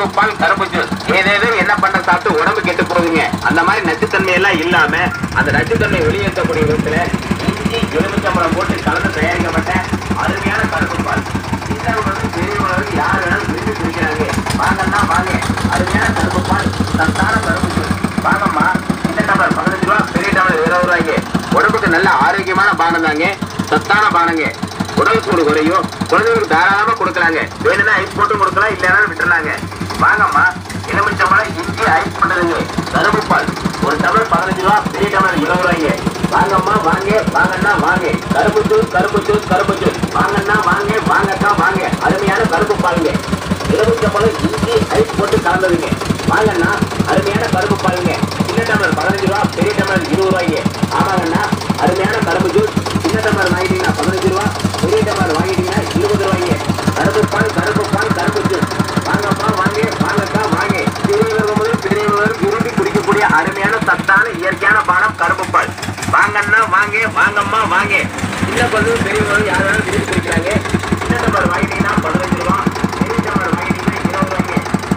கரும்பு பால் கரும்பு ஜூஸ் ஏதேதோ என்ன பண்ண சாப்பிட்டு உடம்பு கெட்டு போகுதுங்க அந்த மாதிரி நச்சுத்தன்மை எல்லாம் இல்லாம அந்த நச்சுத்தன்மை வெளியேற்றக்கூடிய விதத்துல இஞ்சி எலுமிச்சம்பழம் போட்டு கலந்து தயாரிக்கப்பட்ட அருமையான கரும்பு பால் சின்னவர்களும் பெரியவர்களும் யார் வேணாலும் விரும்பி குடிக்கிறாங்க வாங்கன்னா வாங்க அருமையான கரும்பு பால் சத்தான கரும்பு ஜூஸ் வாங்கம்மா இந்த டம்ளர் பதினஞ்சு ரூபா பெரிய டம்ளர் இருபது ரூபாய்க்கு உடம்புக்கு நல்ல ஆரோக்கியமான பானம் தாங்க சத்தான பானங்க உடல் சூடு குறையும் குழந்தைகளுக்கு தாராளமா கொடுக்கலாங்க வேணும்னா ஐஸ் போட்டு கொடுக்கலாம் இல்லைன்னா விட்டுறலாங்க வாங்கம்மா எலுமிச்சம்பழம் இஞ்சி ஐஸ் பண்ணுறதுங்க கரும்பு பால் ஒரு டம்ளர் பதினஞ்சு ரூபா பெரிய டம்ளர் இருபது ரூபாய்ங்க வாங்கம்மா வாங்க வாங்கன்னா வாங்க கரும்பு ஜூஸ் கரும்பு ஜூஸ் கரும்பு ஜூஸ் வாங்கன்னா வாங்க வாங்கக்கா வாங்க அருமையான கரும்பு பாருங்க எலுமிச்சம்பழம் இஞ்சி ஐஸ் போட்டு கலந்ததுங்க வாங்கண்ணா அருமையான கரும்பு பாருங்க சின்ன டம்ளர் பதினஞ்சு ரூபா பெரிய டம்ளர் இருபது ரூபாய்ங்க ஆமாங்கண்ணா அருமையான கரும்பு ஜூஸ் சின்ன டம்ளர் வாங்கிட்டீங்கன்னா பதினஞ்சு ரூபா பெரிய டம்ளர் வாங்கிட்டீங்கன்னா இருபது ரூபாய்ங்க கரும்பு பால் கரும்பு பால் கரும்பு ஜூஸ் வாங்கப்பா வாங்க வாங்கக்கா வாங்க சிறியவர்கள் முதல் பெரியவர்கள் விரும்பி குடிக்கக்கூடிய அருமையான சத்தான இயற்கையான பானம் கரும்பு பால் வாங்கண்ணா வாங்க வாங்கம்மா வாங்க சின்ன குழந்தை பெரியவர்கள் யார் வேணாலும் விரும்பி குடிக்கிறாங்க சின்ன டம்ளர் வாங்கிட்டீங்கன்னா பதினஞ்சு ரூபா பெரிய டம்ளர் வாங்கிட்டீங்கன்னா இருபது ரூபாய்ங்க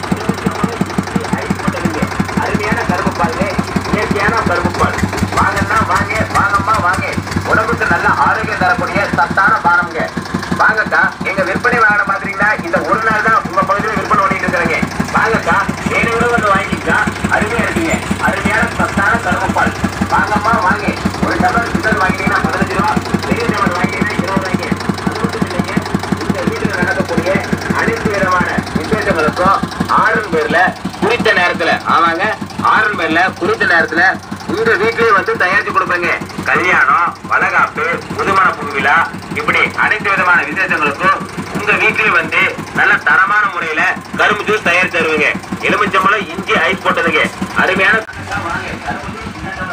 ஐஸ் போட்டதுங்க. அருமையான கரும்பு பாருங்க இயற்கையான கரும்பு பால் வாங்கண்ணா வாங்க வாங்கம்மா வாங்க உடம்புக்கு நல்ல ஆரோக்கியம் தரக்கூடிய சத்தான பானம்ங்க வாங்கக்கா எங்க விற்பனை வாகனம் பாத்தீங்கன்னா இந்த ஒரு நாள் தான் உங்க பகுதியில் விற்பனை பண்ணிட்டு இருக்கிறீங்க வாங்கக்கா வேணும் வந்து வாங்கிக்கா அருமையா இருக்குங்க அருமையான சத்தான கரும்பு பால் வாங்கம்மா வாங்க ஒரு டம்ளர் சுத்தல் வாங்கிட்டீங்கன்னா பதினஞ்சு ரூபா பெரிய டம்ளர் வாங்கிட்டீங்கன்னா இருபது ரூபாய்ங்க அது மட்டும் இல்லைங்க இந்த வீட்டில் நடக்கக்கூடிய அனைத்து விதமான விசேஷங்களுக்கும் ஆறும் பேர்ல குறித்த நேரத்துல ஆமாங்க ஆறும் பேர்ல குறித்த நேரத்துல உங்க வீட்லயே வந்து தயாரிச்சு கொடுப்பேங்க கல்யாணம் வளகாப்பு புதுமண புதுவிழா இப்படி அனைத்து விதமான விசேஷங்களுக்கும் உங்க வீட்லயே வந்து நல்ல தரமான முறையில கரும்பு ஜூஸ் தயாரிச்சு தருவீங்க எலுமிச்சம்பழம் இஞ்சி ஐஸ் போட்டதுங்க அருமையான வாங்க, கரும்பு juice,